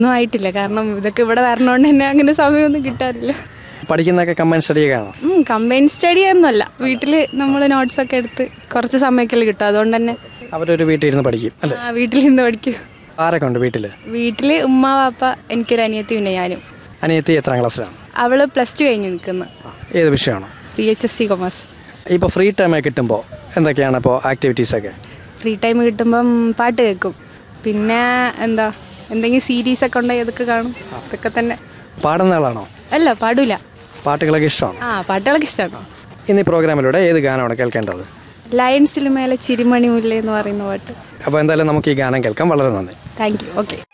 ഒന്നും ആയിട്ടില്ല കാരണം ഇതൊക്കെ ഇവിടെ വരണോണ്ട് തന്നെ അങ്ങനെ സമയമൊന്നും കിട്ടാറില്ല പഠിക്കുന്നതൊക്കെ കമ്പൈൻ സ്റ്റഡിയൊക്കെ ആണോ കമ്പൈൻ സ്റ്റഡി ഒന്നുമല്ല വീട്ടിൽ നമ്മൾ നോട്ട്സ് ഒക്കെ എടുത്ത് കുറച്ച് സമയമൊക്കെ കിട്ടും അതുകൊണ്ട് തന്നെ അവരൊരു വീട്ടിൽ ഇരുന്ന് പഠിക്കും അല്ലേ ആ, വീട്ടിൽ നിന്ന് പഠിക്കും ആരൊക്കെ ഉണ്ട് വീട്ടിൽ വീട്ടിൽ ഉമ്മ വാപ്പ എനിക്കൊരു അനിയത്തി പിന്നെ ഞാനും അനിയത്തി എത്രാം ക്ലാസ്സിലാണ് അവള് പ്ലസ് ടു കഴിഞ്ഞ് നിൽക്കുന്നു ഏത് വിഷയമാണ് P H S C commerce ഇപ്പോൾ ഫ്രീ ടൈം കിട്ടുമ്പോൾ എന്തൊക്കെയാണ് ഇപ്പോൾ ആക്ടിവിറ്റീസൊക്കെ ഫ്രീ ടൈം കിട്ടുമ്പം പാട്ട് കേൾക്കും പിന്നെ എന്താ എന്തെങ്കിലും സീരീസ് ഒക്കെ ഉണ്ടെങ്കിൽ അതൊക്കെ കാണും അതൊക്കെ തന്നെ പാടുന്ന ആളാണോ അല്ല പാടൂല പാട്ടുകളൊക്കെ ഇഷ്ടമാണ് ആ പാട്ടുകളൊക്കെ ഇഷ്ടമാണോ ഇന്ന് ഈ പ്രോഗ്രാമിലൂടെ ഏത് ഗാനമാണ് കേൾക്കേണ്ടത് ലയൺസിൽ മേലെ ചിരിമണി മുല്ല എന്ന് പറയുന്ന പാട്ട് അപ്പോൾ എന്തായാലും നമുക്ക് ഈ ഗാനം കേൾക്കാം വളരെ നന്ദി താങ്ക് യു ഓക്കെ